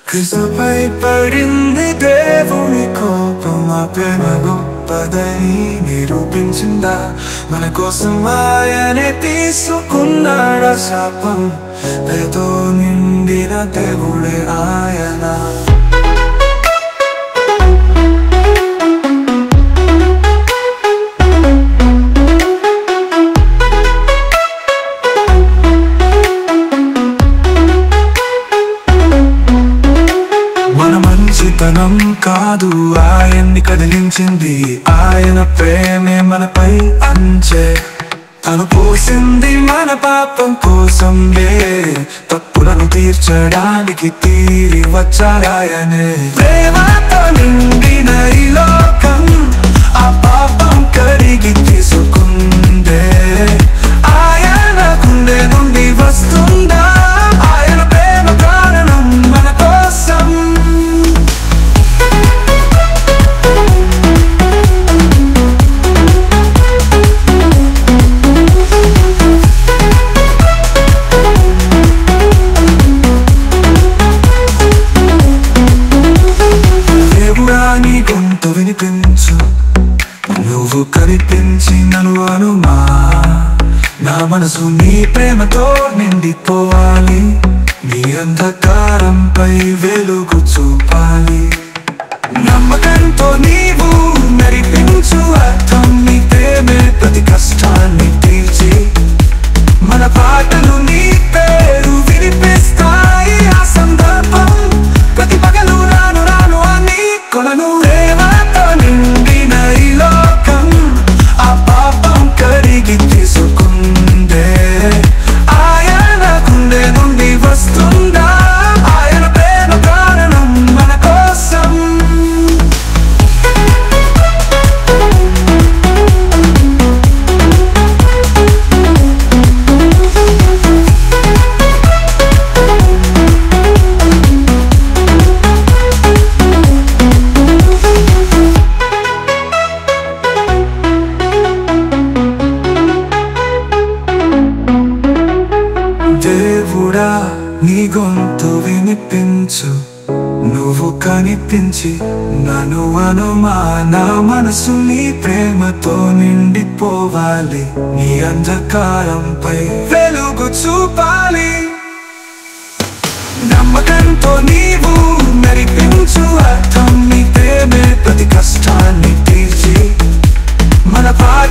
కృషపై పడింది దేవుని కోపం ఆ ప్రేమ గొప్పదని నిరూపించిందా మన కోసం ఆయనే తీసుకున్నాడా శాపం దయతో నిండిన దేవుడే ఆయన మన మంచితనం కాదు ఆయన్ని కదిలించింది ఆయన ప్రేమే మనపై అంచే తను పోసింది మన పాపం కోసంలే తప్పులను తీర్చడానికి తీరి వచ్చారాయనే ప్రేమతో నిండిన ఈ లోకం ఆ పాపం కడిగి తీసుకుందే ఆయన గుండె నుండి వస్తుందా ఆయన ప్రేమ కారణం మన కోసం దేవుడా నీ గొంతు వినిపించు నువ్వు కనిపించి నన్ను అనుమా నా మనసు నీ ప్రేమతో నిండిపోవాలి నీ అంధకారంపై వెలుగు చూపాలి నమ్మకంతో నీవు నడిపించు అర్థం నీ ప్రేమే ప్రతి కష్టాన్ని తీర్చి మన పాటలు నీ పేరు వినిపిస్తాయి ఆ సందర్భం ప్రతి పగలు రాను రాను అని కొలను ప్రేమతో నిండిన ఈ లోకం ఆ పాపం కడిగి తీసుకుందే ఆయన గుండె నుండి వస్తుందా ఆయన ప్రేమ కారణం మన కోసం దేవుడా నీ గొంతు వినిపించు నువ్వు కనిపించి నన్ను అనుమా నా మనసు నీ ప్రేమతో నిండిపోవాలి నీ అంధకారంపై వెలుగు చూపాలి నమ్మకంతో నీవు నడిపించు అర్థం నీ ప్రేమే ప్రతి కష్టాన్ని తీర్చి మన పాట